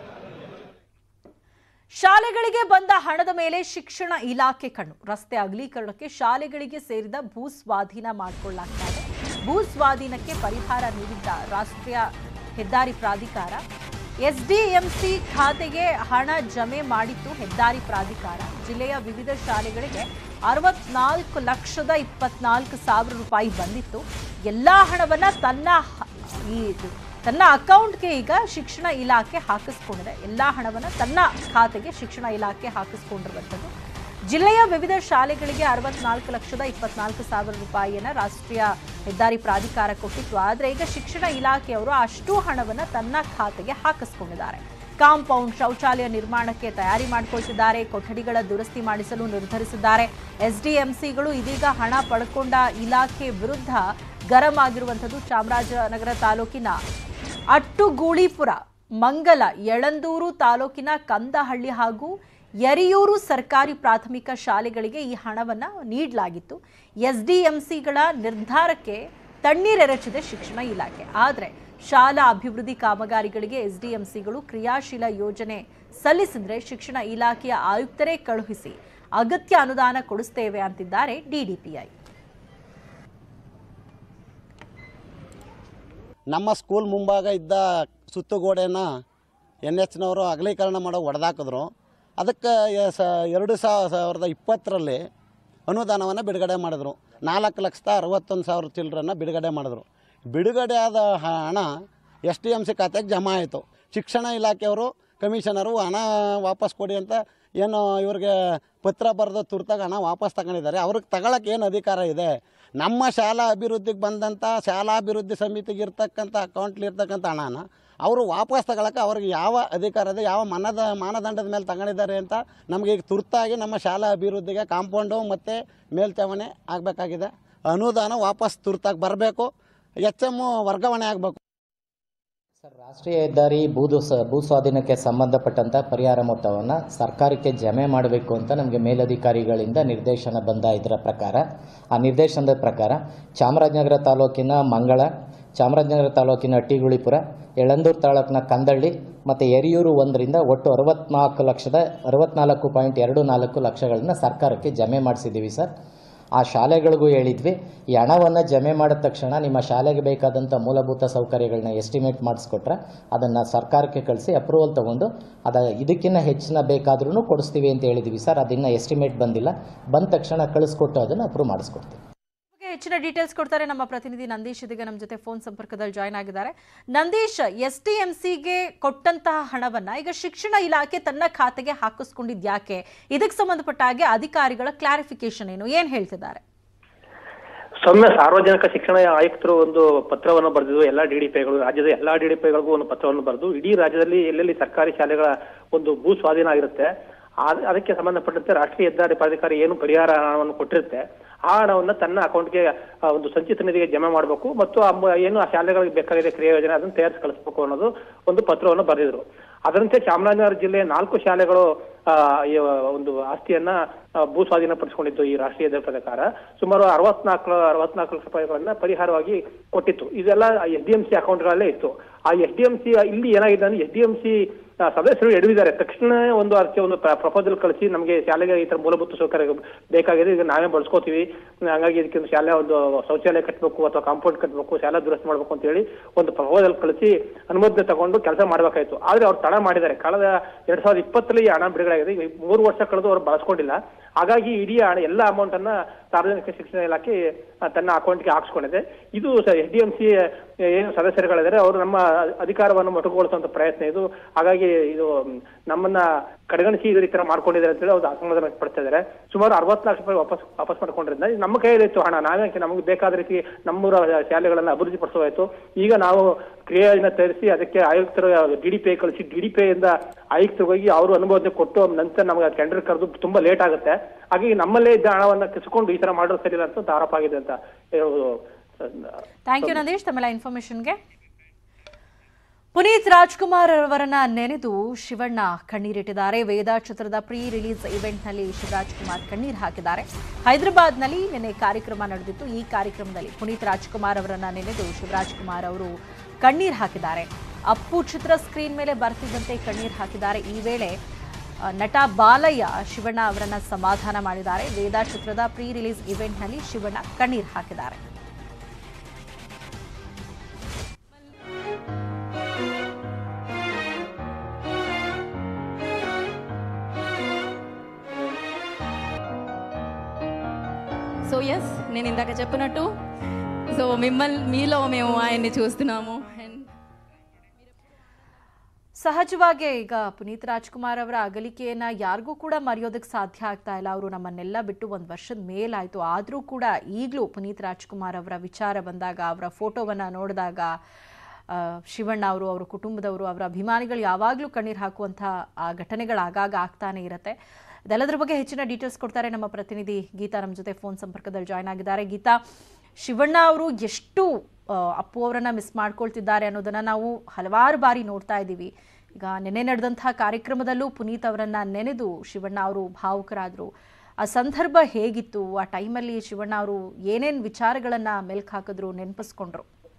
ಶಾಲೆಗಳಿಗೆ ಬಂದ ಹಣದ ಮೇಲೆ ಶಿಕ್ಷಣ ಇಲಾಖೆ ಕಣ್ಣು ರಸ್ತೆ ಅಗಲೀಕರಣಕ್ಕೆ ಶಾಲೆಗಳಿಗೆ ಸೇರಿದ ಭೂ ಸ್ವಾಧೀನ ಮಾಡಿಕೊಳ್ಳಲಾಗ್ತಾ ಇದೆ ಭೂ ಸ್ವಾಧೀನಕ್ಕೆ ಪರಿಹಾರ ನೀಡಿದ್ದ ರಾಷ್ಟ್ರೀಯ ಹೆದ್ದಾರಿ ಪ್ರಾಧಿಕಾರ ಎಸ್ಡಿಎಂಸಿ ಖಾತೆಗೆ ಹಣ ಜಮೆ ಮಾಡಿತ್ತು ಹೆದ್ದಾರಿ ಪ್ರಾಧಿಕಾರ ಜಿಲ್ಲೆಯ ವಿವಿಧ ಶಾಲೆಗಳಿಗೆ ಅರವತ್ನಾಲ್ಕು ಲಕ್ಷದ ಇಪ್ಪತ್ನಾಲ್ಕು ಸಾವಿರ ರೂಪಾಯಿ ಬಂದಿತ್ತು ಎಲ್ಲಾ ಹಣವನ್ನ ತನ್ನ ಹ- ಈ ತನ್ನ ಅಕೌಂಟ್ಗೆ ಈಗ ಶಿಕ್ಷಣ ಇಲಾಖೆ ಹಾಕಿಸ್ಕೊಂಡಿದೆ ಎಲ್ಲ ಹಣವನ್ನು ತನ್ನ ಖಾತೆಗೆ ಶಿಕ್ಷಣ ಇಲಾಖೆ ಹಾಕಿಸ್ಕೊಂಡಿರುವಂಥದ್ದು ಜಿಲ್ಲೆಯ ವಿವಿಧ ಶಾಲೆಗಳಿಗೆ ಅರವತ್ನಾಲ್ಕು ಲಕ್ಷದ ಇಪ್ಪತ್ನಾಲ್ಕು ಸಾವಿರ ರೂಪಾಯಿಯನ್ನು ರಾಷ್ಟ್ರೀಯ ಹೆದ್ದಾರಿ ಪ್ರಾಧಿಕಾರ ಕೊಟ್ಟಿತ್ತು ಆದರೆ ಈಗ ಶಿಕ್ಷಣ ಇಲಾಖೆಯವರು ಅಷ್ಟು ಹಣವನ್ನು ತನ್ನ ಖಾತೆಗೆ ಹಾಕಿಸ್ಕೊಂಡಿದ್ದಾರೆ ಕಾಂಪೌಂಡ್ ಶೌಚಾಲಯ ನಿರ್ಮಾಣಕ್ಕೆ ತಯಾರಿ ಮಾಡಿಕೊಳ್ತಿದ್ದಾರೆ ಕೊಠಡಿಗಳ ದುರಸ್ತಿ ಮಾಡಿಸಲು ನಿರ್ಧರಿಸಿದ್ದಾರೆ ಎಸ್ಡಿಎಂಸಿಗಳು ಇದೀಗ ಹಣ ಪಡ್ಕೊಂಡ ಇಲಾಖೆ ವಿರುದ್ಧ ಗರಂ ಆಗಿರುವಂಥದ್ದು ಚಾಮರಾಜನಗರ ತಾಲೂಕಿನ ಅಟ್ಟುಗೂಳಿಪುರ ಮಂಗಲ ಯಳಂದೂರು ತಾಲೂಕಿನ ಕಂದಹಳ್ಳಿ ಹಾಗೂ ಯರಿಯೂರು ಸರ್ಕಾರಿ ಪ್ರಾಥಮಿಕ ಶಾಲೆಗಳಿಗೆ ಈ ಹಣವನ್ನು ನೀಡಲಾಗಿತ್ತು ಎಸ್ಡಿಎಂಸಿಗಳ ನಿರ್ಧಾರಕ್ಕೆ ತಣ್ಣೀರೆರಚಿದೆ ಶಿಕ್ಷಣ ಇಲಾಖೆ ಆದರೆ ಶಾಲಾ ಅಭಿವೃದ್ಧಿ ಕಾಮಗಾರಿಗಳಿಗೆ ಎಸ್ಡಿಎಂಸಿಗಳು ಕ್ರಿಯಾಶೀಲ ಯೋಜನೆ ಸಲ್ಲಿಸಿದ್ರೆ ಶಿಕ್ಷಣ ಇಲಾಖೆಯ ಆಯುಕ್ತರೇ ಕಳುಹಿಸಿ ಅಗತ್ಯ ಅನುದಾನ ಕೊಡಿಸ್ತೇವೆ ಅಂತಿದ್ದಾರೆ ಡಿಡಿಪಿಐ
ನಮ್ಮ ಸ್ಕೂಲ್ ಮುಂಭಾಗ ಇದ್ದ ಸುತ್ತುಗೋಡೆನ ಎನ್ ಎಚ್ನವರು ಅಗಲೀಕರಣ ಮಾಡೋ ಹೊಡೆದಾಕಿದ್ರು ಅದಕ್ಕೆ ಯ- ಸ ಎರಡು ಸಾವ- ಸಾವಿರದ ಇಪ್ಪತ್ತರಲ್ಲಿ ಅನುದಾನವನ್ನು ಬಿಡುಗಡೆ ಮಾಡಿದ್ರು ನಾಲ್ಕು ಲಕ್ಷದ ಅರವತ್ತೊಂದು ಸಾವಿರ ಚಿಲ್ಲರನ್ನ ಬಿಡುಗಡೆ ಮಾಡಿದ್ರು ಬಿಡುಗಡೆ ಆದ ಹ- ಹಣ ಎಸ್ ಟಿ ಎಮ್ ಸಿ ಖಾತೆಗೆ ಜಮಾ ಆಯಿತು ಶಿಕ್ಷಣ ಇಲಾಖೆಯವರು ಕಮಿಷನರು ಹಣ ವಾಪಸ್ ಕೊಡಿ ಅಂತ ಏನು ಇವ್ರಿಗೆ ಪತ್ರ ಬರೆದು ತುರ್ತಾಗ ಹಣ ವಾಪಸ್ ತಗೊಂಡಿದ್ದಾರೆ ಅವ್ರಿಗೆ ತಗೊಳಕ್ಕೆ ಏನು ಅಧಿಕಾರ ಇದೆ ನಮ್ಮ ಶಾಲಾ ಅಭಿವೃದ್ಧಿಗೆ ಬಂದಂಥ ಶಾಲಾಭಿವೃದ್ಧಿ ಸಮಿತಿಗೆ ಇರ್ತಕ್ಕಂಥ ಅಕೌಂಟ್ಲಿ ಇರ್ತಕ್ಕಂಥ ಹಣನ ಅವರು ವಾಪಸ್ ತಗೊಳಕ್ಕೆ ಅವ್ರಿಗೆ ಯಾವ ಅಧಿಕಾರ ಇದೆ ಯಾವ ಮನದ ಮಾನದಂಡದ ಮೇಲೆ ತಗೊಂಡಿದ್ದಾರೆ ಅಂತ ನಮಗೆ ಈಗ ತುರ್ತಾಗಿ ನಮ್ಮ ಶಾಲಾ ಅಭಿವೃದ್ಧಿಗೆ ಕಾಂಪೌಂಡು ಮತ್ತು ಮೇಲ್ಚಾವಣಿ ಆಗಬೇಕಾಗಿದೆ ಅನುದಾನ ವಾಪಸ್ ತುರ್ತಾಗಿ ಬರಬೇಕು ಎಚ್ ಎಮ್ಮು ವರ್ಗಾವಣೆ ಆಗಬೇಕು
ಸರ್ ರಾಷ್ಟ್ರೀಯ ಹೆದ್ದಾರಿ ಭೂದು ಸ ಭೂ ಸ್ವಾಧೀನಕ್ಕೆ ಸಂಬಂಧಪಟ್ಟಂಥ ಪರಿಹಾರ ಮೊತ್ತವನ್ನು ಸರ್ಕಾರಕ್ಕೆ ಜಮೆ ಮಾಡಬೇಕು ಅಂತ ನಮಗೆ ಮೇಲಧಿಕಾರಿಗಳಿಂದ ನಿರ್ದೇಶನ ಬಂದ ಇದರ ಪ್ರಕಾರ ಆ ನಿರ್ದೇಶನದ ಪ್ರಕಾರ ಚಾಮರಾಜನಗರ ತಾಲೂಕಿನ ಮಂಗಳ ಚಾಮರಾಜನಗರ ತಾಲೂಕಿನ ಅಟ್ಟಿಗುಳಿಪುರ ಯಳಂದೂರು ತಾಲೂಕಿನ ಕಂದಳ್ಳಿ ಮತ್ತು ಯರಿಯೂರು ಒಂದರಿಂದ ಒಟ್ಟು ಅರವತ್ನಾಲ್ಕು ಲಕ್ಷದ ಅರವತ್ನಾಲ್ಕು ಪಾಯಿಂಟ್ ಎರಡು ನಾಲ್ಕು ಲಕ್ಷಗಳನ್ನ ಸರ್ಕಾರಕ್ಕೆ ಜಮೆ ಮಾಡಿಸಿದ್ದೀವಿ ಸರ್ ಆ ಶಾಲೆಗಳಿಗೂ ಹೇಳಿದ್ವಿ ಈ ಹಣವನ್ನು ಜಮೆ ಮಾಡಿದ ತಕ್ಷಣ ನಿಮ್ಮ ಶಾಲೆಗೆ ಬೇಕಾದಂಥ ಮೂಲಭೂತ ಸೌಕರ್ಯಗಳನ್ನ ಎಸ್ಟಿಮೇಟ್ ಮಾಡಿಸ್ಕೊಟ್ರೆ ಅದನ್ನು ಸರ್ಕಾರಕ್ಕೆ ಕಳಿಸಿ ಅಪ್ರೂವಲ್ ತೊಗೊಂಡು ಅದ ಇದಕ್ಕಿಂತ ಹೆಚ್ಚಿನ ಬೇಕಾದ್ರೂ ಕೊಡಿಸ್ತೀವಿ ಅಂತ ಹೇಳಿದ್ವಿ ಸರ್ ಅದನ್ನು ಎಸ್ಟಿಮೇಟ್ ಬಂದಿಲ್ಲ ಬಂದ ತಕ್ಷಣ ಕಳಿಸ್ಕೊಟ್ಟು ಅದನ್ನು ಅಪ್ರೂವ್ ಮಾಡಿಸ್ಕೊಡ್ತೀವಿ
ಬಗ್ಗೆ ಹೆಚ್ಚಿನ ಡೀಟೇಲ್ಸ್ ಕೊಡ್ತಾರೆ ನಮ್ಮ ಪ್ರತಿನಿಧಿ ನಂದೀಶ್ ಇದೀಗ ನಮ್ಮ ಜೊತೆ ಫೋನ್ ಸಂಪರ್ಕದಲ್ಲಿ ಜಾಯ್ನ್ ಆಗಿದ್ದಾರೆ ನಂದೀಶ್ ಎಸ್ ಟಿ ಎಂ ಸಿಗೆ ಕೊಟ್ಟಂತಹ ಹಣವನ್ನ ಈಗ ಶಿಕ್ಷಣ ಇಲಾಖೆ ತನ್ನ ಖಾತೆಗೆ ಹಾಕಿಸ್ಕೊಂಡಿದ್ ಯಾಕೆ ಇದಕ್ಕೆ ಸಂಬಂಧಪಟ್ಟ ಹಾಗೆ ಅಧಿಕಾರಿಗಳ ಕ್ಲಾರಿಫಿಕೇಶನ್ ಏನು ಏನ್ ಹೇಳ್ತಿದ್ದಾರೆ
ಸೌಮ್ಯ ಸಾರ್ವಜನಿಕ ಶಿಕ್ಷಣ ಆಯುಕ್ತರು ಒಂದು ಪತ್ರವನ್ನು ಬರೆದಿದ್ದು ಎಲ್ಲಾ ಡಿಡಿಪಿಗಳು ರಾಜ್ಯದ ಎಲ್ಲಾ ಡಿಡಿಪಿಗಳಿಗೂ ಒಂದು ಪತ್ರವನ್ನು ಬರೆದು ಇಡೀ ರಾಜ್ಯದಲ್ಲಿ ಎಲ್ಲೆಲ್ಲಿ ಸರ್ಕಾರಿ ಶಾಲೆಗಳ ಒಂದು ಭೂ ಸ್ವಾಧೀನ ಆಗಿರುತ್ತೆ ಆ- ಅದಕ್ಕೆ ಸಂಬಂಧಪಟ್ಟಂತೆ ರಾಷ್ಟ್ರೀಯ ಹೆದ್ದಾರಿ ಪ್ರಾಧಿಕಾರ ಏನು ಪರಿಹಾರ ಹಣವನ್ನು ಕೊಟ್ಟಿರುತ್ತೆ ಆ ಹಣವನ್ನ ತನ್ನ ಅಕೌಂಟ್ಗೆ ಒಂದು ಸಂಚಿತ ನಿಧಿಗೆ ಜಮೆ ಮಾಡಬೇಕು ಮತ್ತು ಆ ಮ- ಏನು ಆ ಶಾಲೆಗಳಿಗೆ ಬೇಕಾಗಿದೆ ಕ್ರಿಯಾ ಯೋಜನೆ ಅದನ್ನು ತಯಾರಿಸಿ ಕಳಿಸಬೇಕು ಅನ್ನೋದು ಒಂದು ಪತ್ರವನ್ನು ಬರೆದಿದ್ರು ಅದರಂತೆ ಚಾಮರಾಜನಗರ ಜಿಲ್ಲೆಯ ನಾಲ್ಕು ಶಾಲೆಗಳು ಆ, ಈ ಒಂದು ಆಸ್ತಿಯನ್ನ ಆ, ಭೂ ಸ್ವಾಧೀನಪಡಿಸಿಕೊಂಡಿದ್ದು ಈ ರಾಷ್ಟ್ರೀಯ ಹೆದ್ದಾರಿ ಪ್ರಾಧಿಕಾರ ಸುಮಾರು ಅರವತ್ನಾಲ್ಕು ಅರವತ್ನಾಲ್ಕು ಲಕ್ಷ ರೂಪಾಯಿಗಳನ್ನ ಪರಿಹಾರವಾಗಿ ಕೊಟ್ಟಿತ್ತು ಇದೆಲ್ಲ ಎಸ್ ಡಿ ಎಂ ಸಿ ಅಕೌಂಟ್ಗಳಲ್ಲೇ ಇತ್ತು ಆ ಎಸ್ ಡಿ ಎಂ ಸಿ ಇಲ್ಲಿ ಏನಾಗಿದೆ ಅಂದ್ರೆ ಎಸ್ ಡಿ ಎಂ ಸಿ ಸದಸ್ಯರು ಎಡವಿದ್ದಾರೆ ತಕ್ಷಣ ಒಂದು ಅದಕ್ಕೆ ಒಂದು ಪ್ರಪೋಸಲ್ ಕಳಿಸಿ ನಮಗೆ ಶಾಲೆಗೆ ಈ ತರ ಮೂಲಭೂತ ಸೌಕರ್ಯ ಬೇಕಾಗಿದೆ ಈಗ ನಾವೇ ಬಳಸ್ಕೋತೀವಿ ಹಾಗಾಗಿ ಇದಕ್ಕೆ ಒಂದು ಶಾಲೆ ಒಂದು ಶೌಚಾಲಯ ಕಟ್ಟಬೇಕು ಅಥವಾ ಕಾಂಪೌಂಡ್ ಕಟ್ಟಬೇಕು ಶಾಲಾ ದುರಸ್ತಿ ಮಾಡಬೇಕು ಅಂತ ಹೇಳಿ ಒಂದು ಪ್ರಪೋಸಲ್ ಕಳಿಸಿ ಅನುಮೋದನೆ ತಗೊಂಡು ಕೆಲಸ ಮಾಡಬೇಕಾಯ್ತು ಆದ್ರೆ ಅವ್ರು ತಡ ಮಾಡಿದ್ದಾರೆ ಕಳೆದ ಎರಡ್ ಸಾವಿರದ ಇಪ್ಪತ್ತರಲ್ಲಿ ಈ ಹಣ ಬಿಡುಗಡೆ ಆಗಿದೆ ಈಗ ಮೂರು ವರ್ಷ ಕಳೆದು ಅವ್ರು ಬಳಸ್ಕೊಂಡಿಲ್ಲ ಹಾಗಾಗಿ ಇಡೀ ಹಣ ಎಲ್ಲ ಅಮೌಂಟ್ ಅನ್ನ ಸಾರ್ವಜನಿಕ ಶಿಕ್ಷಣ ಇಲಾಖೆ ಆ, ತನ್ನ ಅಕೌಂಟ್ಗೆ ಹಾಕ್ಸ್ಕೊಂಡಿದೆ ಇದು ಎಸ್ ಡಿ ಎಂ ಸಿ ಏನು ಸದಸ್ಯರುಗಳಿದ್ದಾರೆ ಅವರು ನಮ್ಮ ಅಧಿಕಾರವನ್ನು ಮೊಟಕುಗೊಳಿಸುವಂತ ಪ್ರಯತ್ನ ಇದು ಹಾಗಾಗಿ ನಮಗೆ ಇದು ಮ್, ನಮ್ಮನ್ನ ಕಡೆಗಣಿಸಿ ಇದ್ರ ಈ ತರ ಮಾಡ್ಕೊಂಡಿದ್ದಾರೆ ಅಂತ ಹೇಳಿ ಅವ್ರು ಅಸಮಾಧಾನ ವ್ಯಕ್ತಪಡ್ತಾ ಇದ್ದಾರೆ ಸುಮಾರು ಅರವತ್ತು ಲಕ್ಷ ರೂಪಾಯಿ ವಾಪಸ್ ವಾಪಸ್ ಮಾಡ್ಕೊಂಡಿರಿಂದ ನಮ್ಮ ಕೈಯಲ್ಲಿ ಇತ್ತು ಹಣ ನಾವೇ ನಮಗೆ ಬೇಕಾದ ರೀತಿ ನಮ್ಮೂರ ಶಾಲೆಗಳನ್ನ ಅಭಿವೃದ್ಧಿ ಪಡಿಸೋದಾಯ್ತು ಈಗ ನಾವು ಕ್ರಿಯೆಯನ್ನ ತರಿಸಿ ಅದಕ್ಕೆ ಆಯುಕ್ತರು ಡಿ ಡಿ ಪಿ ಕಳಿಸಿ ಡಿ ಡಿ ಪಿ ಇಂದ ಆಯುಕ್ತರಿಗೆ ಹೋಗಿ ಅವರು ಅನುಮೋದನೆ ಕೊಟ್ಟು ನಂತರ ನಮಗೆ ಟೆಂಡರ್ ಕರೆದು ತುಂಬಾ ಲೇಟ್ ಆಗುತ್ತೆ ಹಾಗಾಗಿ ನಮ್ಮಲ್ಲೇ ಇದ್ದ ಹಣವನ್ನ ಕಿಸ್ಕೊಂಡು ಈ ತರ ಮಾಡೋದು ಸರಿಯಿಲ್ಲ ಅಂತ ಆರೋಪ ಆಗಿದೆ ಅಂತ ಹೇಳೋದು
ಥ್ಯಾಂಕ್ ಯು ನಂದೀಶ್ ತಮ್ಮೆಲ್ಲ ಇನ್ಫಾರ್ಮೇಶನ್ಗೆ ಪುನೀತ್ ರಾಜ್ಕುಮಾರ್ ಅವರನ್ನ ನೆನೆದು ಶಿವಣ್ಣ ಕಣ್ಣೀರಿಟ್ಟಿದ್ದಾರೆ ವೇದ ಚಿತ್ರದ ಪ್ರೀ ರಿಲೀಸ್ ಇವೆಂಟ್ನಲ್ಲಿ ಶಿವರಾಜ್ ಕುಮಾರ್ ಕಣ್ಣೀರು ಹಾಕಿದ್ದಾರೆ ಹೈದರಾಬಾದ್ನಲ್ಲಿ ನಿನ್ನೆ ಕಾರ್ಯಕ್ರಮ ನಡೆದಿತ್ತು ಈ ಕಾರ್ಯಕ್ರಮದಲ್ಲಿ ಪುನೀತ್ ರಾಜ್ಕುಮಾರ್ ಅವರನ್ನ ನೆನೆದು ಶಿವರಾಜ್ ಕುಮಾರ್ ಅವರು ಕಣ್ಣೀರು ಹಾಕಿದ್ದಾರೆ ಅಪ್ಪು ಚಿತ್ರ ಸ್ಕ್ರೀನ್ ಮೇಲೆ ಬರ್ತಿದ್ದಂತೆ ಕಣ್ಣೀರು ಹಾಕಿದ್ದಾರೆ ಈ ವೇಳೆ ಆ, ನಟ ಬಾಲಯ್ಯ ಶಿವಣ್ಣ ಅವರನ್ನ ಸಮಾಧಾನ ಮಾಡಿದ್ದಾರೆ ವೇದ ಚಿತ್ರದ ಪ್ರೀ ರಿಲೀಸ್ ಇವೆಂಟ್ನಲ್ಲಿ ಶಿವಣ್ಣ ಕಣ್ಣೀರು ಹಾಕಿದ್ದಾರೆ
సో ఎస్ నేను ఇందాక చెప్పినట్టు సో మిమ్మల్ని మీలో మేము ఆయన్ని చూస్తున్నాము అండ్
ಸಹಜವಾಗಿ ಈಗ ಪುನೀತ್ ರಾಜ್ಕುಮಾರ್ ಅವರ ಅಗಲಿಕೆಯನ್ನ ಯಾರಿಗೂ ಕೂಡ ಮರೆಯೋದಕ್ಕೆ ಸಾಧ್ಯ ಆಗ್ತಾ ಇಲ್ಲ ಅವರು ನಮ್ಮನ್ನೆಲ್ಲ ಬಿಟ್ಟು ಒಂದು ವರ್ಷದ ಮೇಲಾಯಿತು ಆದರೂ ಕೂಡ ಈಗಲೂ ಪುನೀತ್ ರಾಜ್ಕುಮಾರ್ ಅವರ ವಿಚಾರ ಬಂದಾಗ ಅವರ ಫೋಟೋವನ್ನು ನೋಡಿದಾಗ ಆ, ಶಿವಣ್ಣ ಅವರು ಅವರ ಕುಟುಂಬದವರು ಅವರ ಅಭಿಮಾನಿಗಳು ಯಾವಾಗಲೂ ಕಣ್ಣೀರು ಹಾಕುವಂಥ ಆ ಘಟನೆಗಳು ಆಗಾಗ ಆಗ್ತಾನೆ ಇರುತ್ತೆ ಇದೆಲ್ಲದರ ಬಗ್ಗೆ ಹೆಚ್ಚಿನ ಡೀಟೇಲ್ಸ್ ಕೊಡ್ತಾರೆ ನಮ್ಮ ಪ್ರತಿನಿಧಿ ಗೀತಾ ನಮ್ಮ ಜೊತೆ ಫೋನ್ ಸಂಪರ್ಕದಲ್ಲಿ ಜಾಯ್ನ್ ಆಗಿದ್ದಾರೆ ಗೀತಾ ಶಿವಣ್ಣ ಅವರು ಎಷ್ಟು ಆ, ಅಪ್ಪು ಅವರನ್ನ ಮಿಸ್ ಮಾಡ್ಕೊಳ್ತಿದ್ದಾರೆ ಅನ್ನೋದನ್ನ ನಾವು ಹಲವಾರು ಬಾರಿ ನೋಡ್ತಾ ಇದ್ದೀವಿ ಈಗ ನೆನೆ ನಡೆದಂತಹ ಕಾರ್ಯಕ್ರಮದಲ್ಲೂ ಪುನೀತ್ ಅವರನ್ನ ನೆನೆದು ಶಿವಣ್ಣ ಅವರು ಭಾವುಕರಾದರು ಆ ಸಂದರ್ಭ ಹೇಗಿತ್ತು ಆ ಟೈಮಲ್ಲಿ ಶಿವಣ್ಣ ಅವರು ಏನೇನು ವಿಚಾರಗಳನ್ನ ಮೆಲ್ಕ್ ಹಾಕಿದ್ರು ನೆನಪಿಸ್ಕೊಂಡ್ರು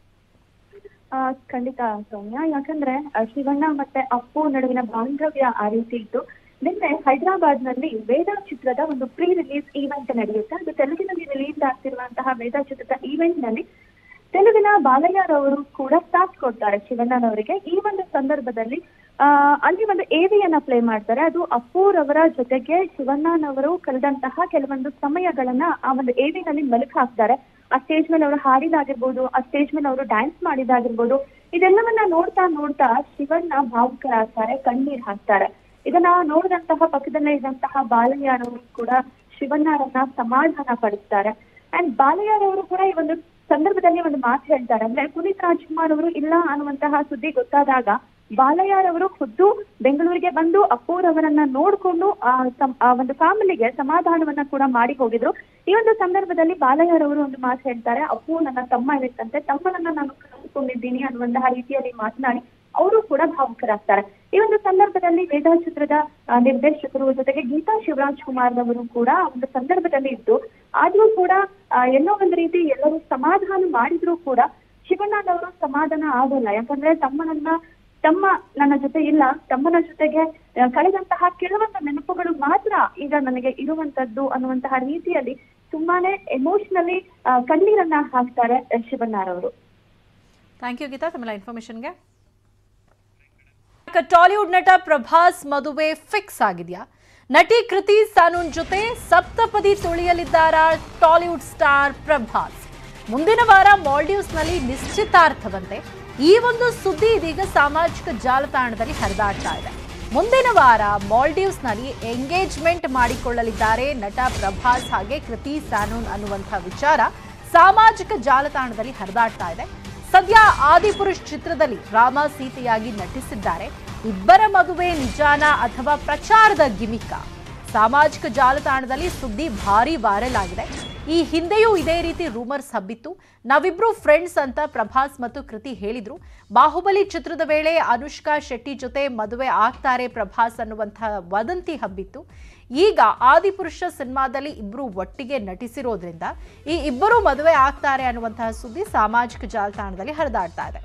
ಆ, ಖಂಡಿತ ಸೌಮ್ಯ ಯಾಕಂದ್ರೆ ಆ, ಶಿವಣ್ಣ ಮತ್ತೆ ಅಪ್ಪು ನಡುವಿನ ಬಾಂಧವ್ಯ ಆ ರೀತಿ ಇತ್ತು ನಿನ್ನೆ ಹೈದರಾಬಾದ್ ನಲ್ಲಿ ವೇದ ಚಿತ್ರದ ಒಂದು ಪ್ರೀ ರಿಲೀಸ್ ಈವೆಂಟ್ ನಡೆಯುತ್ತೆ ಅದು ತೆಲುಗಿನಲ್ಲಿ ರಿಲೀಸ್ ಆಗ್ತಿರುವಂತಹ ವೇದ ಚಿತ್ರದ ಈವೆಂಟ್ ನಲ್ಲಿ ತೆಲುಗಿನ ಬಾಲಯ್ಯರವರು ಕೂಡ ಸಾಥ್ ಕೊಡ್ತಾರೆ ಶಿವಣ್ಣನವರಿಗೆ ಈ ಒಂದು ಸಂದರ್ಭದಲ್ಲಿ ಆ ಅಲ್ಲಿ ಒಂದು ಏವಿಯನ್ನ ಪ್ಲೇ ಮಾಡ್ತಾರೆ ಅದು ಅಪ್ಪೂರವರ ಜೊತೆಗೆ ಶಿವಣ್ಣನವರು ಕಳೆದಂತಹ ಕೆಲವೊಂದು ಸಮಯಗಳನ್ನ ಆ ಒಂದು ಏವಿನಲ್ಲಿ ಮೆಲುಕು ಹಾಕ್ತಾರೆ ಆ ಸ್ಟೇಜ್ ಮೇಲೆ ಅವರು ಹಾಡಿದಾಗಿರ್ಬೋದು ಆ ಸ್ಟೇಜ್ ಮೇಲೆ ಅವರು ಡ್ಯಾನ್ಸ್ ಮಾಡಿದಾಗಿರ್ಬೋದು ಇದೆಲ್ಲವನ್ನ ನೋಡ್ತಾ ನೋಡ್ತಾ ಶಿವಣ್ಣ ಭಾವುಕರಾಗ್ತಾರೆ ಕಣ್ಣೀರ್ ಹಾಕ್ತಾರೆ ಇದನ್ನ ನೋಡಿದಂತಹ ಪಕ್ಕದಲ್ಲೇ ಇದ್ದಂತಹ ಬಾಲಯ್ಯರವರು ಕೂಡ ಶಿವಣ್ಣರನ್ನ ಸಮಾಧಾನ ಪಡಿಸ್ತಾರೆ ಅಂಡ್ ಬಾಲಯ್ಯರವರು ಕೂಡ ಈ ಒಂದು ಸಂದರ್ಭದಲ್ಲಿ ಒಂದು ಮಾತು ಹೇಳ್ತಾರೆ ಅಂದ್ರೆ ಪುನೀತ್ ರಾಜ್ಕುಮಾರ್ ಅವರು ಇಲ್ಲ ಅನ್ನುವಂತಹ ಸುದ್ದಿ ಗೊತ್ತಾದಾಗ ಬಾಲಯ್ಯರವರು ಖುದ್ದು ಬೆಂಗಳೂರಿಗೆ ಬಂದು ಅಪ್ಪೂರವರನ್ನ ನೋಡ್ಕೊಂಡು ಆ ಸಂ- ಆ ಒಂದು ಫ್ಯಾಮಿಲಿಗೆ ಸಮಾಧಾನವನ್ನ ಕೂಡ ಮಾಡಿ ಹೋಗಿದ್ರು ಈ ಒಂದು ಸಂದರ್ಭದಲ್ಲಿ ಬಾಲಯ್ಯರವರು ಒಂದು ಮಾತು ಹೇಳ್ತಾರೆ ಅಪ್ಪು ನನ್ನ ತಮ್ಮ ಇರುತ್ತಂತೆ ತಮ್ಮನನ್ನ ನಾನು ಕಳೆದುಕೊಂಡಿದ್ದೀನಿ ಅನ್ನುವಂತಹ ರೀತಿಯಲ್ಲಿ ಮಾತನಾಡಿ ಅವರು ಕೂಡ ಭಾವುಕರಾಗ್ತಾರೆ ಈ ಒಂದು ಸಂದರ್ಭದಲ್ಲಿ ವೇದ ಚಿತ್ರದ ಆ, ನಿರ್ದೇಶಕರು ಜೊತೆಗೆ ಗೀತಾ ಶಿವರಾಜ್ ಕುಮಾರ್ ಅವರು ಕೂಡ ಆ ಒಂದು ಸಂದರ್ಭದಲ್ಲಿ ಇದ್ದು ಆದ್ರೂ ಕೂಡ ಆ, ಎಲ್ಲೋ ಒಂದು ರೀತಿ ಎಲ್ಲರೂ ಸಮಾಧಾನ ಮಾಡಿದ್ರು ಕೂಡ ಶಿವಣ್ಣನವರು ಸಮಾಧಾನ ಆಗಲ್ಲ ಯಾಕಂದ್ರೆ ತಮ್ಮನನ್ನ ತಮ್ಮ ನನ್ನ ಜೊತೆ ಇಲ್ಲ ತಮ್ಮನ ಜೊತೆಗೆ ಆ, ಕಳೆದಂತಹ ಕೆಲವೊಂದು ನೆನಪುಗಳು ಮಾತ್ರ ಈಗ ನನಗೆ ಇರುವಂತದ್ದು ಅನ್ನುವಂತಹ ರೀತಿಯಲ್ಲಿ ತುಂಬಾನೇ ಎಮೋಷನಲಿ ಕಣ್ಣೀರನ್ನ ಹಾಕ್ತಾರೆ ಶಿವಣ್ಣರವರು
ಥ್ಯಾಂಕ್ ಯು ಗೀತಾ ತಮ್ಮೆಲ್ಲ ಇನ್ಫಾರ್ಮೇಶನ್ಗೆ ಟಾಲಿವುಡ್ ನಟ ಪ್ರಭಾಸ್ ಮದುವೆ ಫಿಕ್ಸ್ ಆಗಿದೆಯಾ ನಟಿ ಕೃತಿ ಸಾನೂನ್ ಜೊತೆ ಸಪ್ತಪದಿ ತುಳಿಯಲಿದ್ದಾರಾ ಟಾಲಿವುಡ್ ಸ್ಟಾರ್ ಪ್ರಭಾಸ್ ಮುಂದಿನ ವಾರ ಮಾಲ್ಡೀವ್ಸ್ನಲ್ಲಿ ನಿಶ್ಚಿತಾರ್ಥವಂತೆ ಈ ಒಂದು ಸುದ್ದಿ ಇದೀಗ ಸಾಮಾಜಿಕ ಜಾಲತಾಣದಲ್ಲಿ ಹರಿದಾಡ್ತಾ ಇದೆ ಮುಂದಿನ ವಾರ ಮಾಲ್ಡೀವ್ಸ್ನಲ್ಲಿ ಎಂಗೇಜ್ಮೆಂಟ್ ಮಾಡಿಕೊಳ್ಳಲಿದ್ದಾರೆ ನಟ ಪ್ರಭಾಸ್ ಹಾಗೆ ಕೃತಿ ಸಾನೂನ್ ಅನ್ನುವಂಥ ವಿಚಾರ ಸಾಮಾಜಿಕ ಜಾಲತಾಣದಲ್ಲಿ ಹರಿದಾಡ್ತಾ ಇದೆ ಸದ್ಯ ಆದಿಪುರುಷ್ ಚಿತ್ರದಲ್ಲಿ ರಾಮ ಸೀತೆಯಾಗಿ ನಟಿಸಿದ್ದಾರೆ ಇಬ್ಬರ ಮದುವೆ ನಿಜಾನ ಅಥವಾ ಪ್ರಚಾರದ ಗಿಮಿಕ್ಕ ಸಾಮಾಜಿಕ ಜಾಲತಾಣದಲ್ಲಿ ಸುದ್ದಿ ಭಾರಿ ವೈರಲ್ ಆಗಿದೆ ಈ ಹಿಂದೆಯೂ ಇದೇ ರೀತಿ ರೂಮರ್ಸ್ ಹಬ್ಬಿತ್ತು ನಾವಿಬ್ರು ಫ್ರೆಂಡ್ಸ್ ಅಂತ ಪ್ರಭಾಸ್ ಮತ್ತು ಕೃತಿ ಹೇಳಿದ್ರು ಬಾಹುಬಲಿ ಚಿತ್ರದ ವೇಳೆ ಅನುಷ್ಕಾ ಶೆಟ್ಟಿ ಜೊತೆ ಮದುವೆ ಆಗ್ತಾರೆ ಪ್ರಭಾಸ್ ಅನ್ನುವಂತಹ ವದಂತಿ ಹಬ್ಬಿತ್ತು ಈಗ ಆದಿಪುರುಷ ಸಿನಿಮಾದಲ್ಲಿ ಇಬ್ರು ಒಟ್ಟಿಗೆ ನಟಿಸಿರೋದ್ರಿಂದ ಈ ಇಬ್ಬರು ಮದುವೆ ಆಗ್ತಾರೆ ಅನ್ನುವಂತಹ ಸುದ್ದಿ ಸಾಮಾಜಿಕ ಜಾಲತಾಣದಲ್ಲಿ ಹರಿದಾಡ್ತಾ ಇದೆ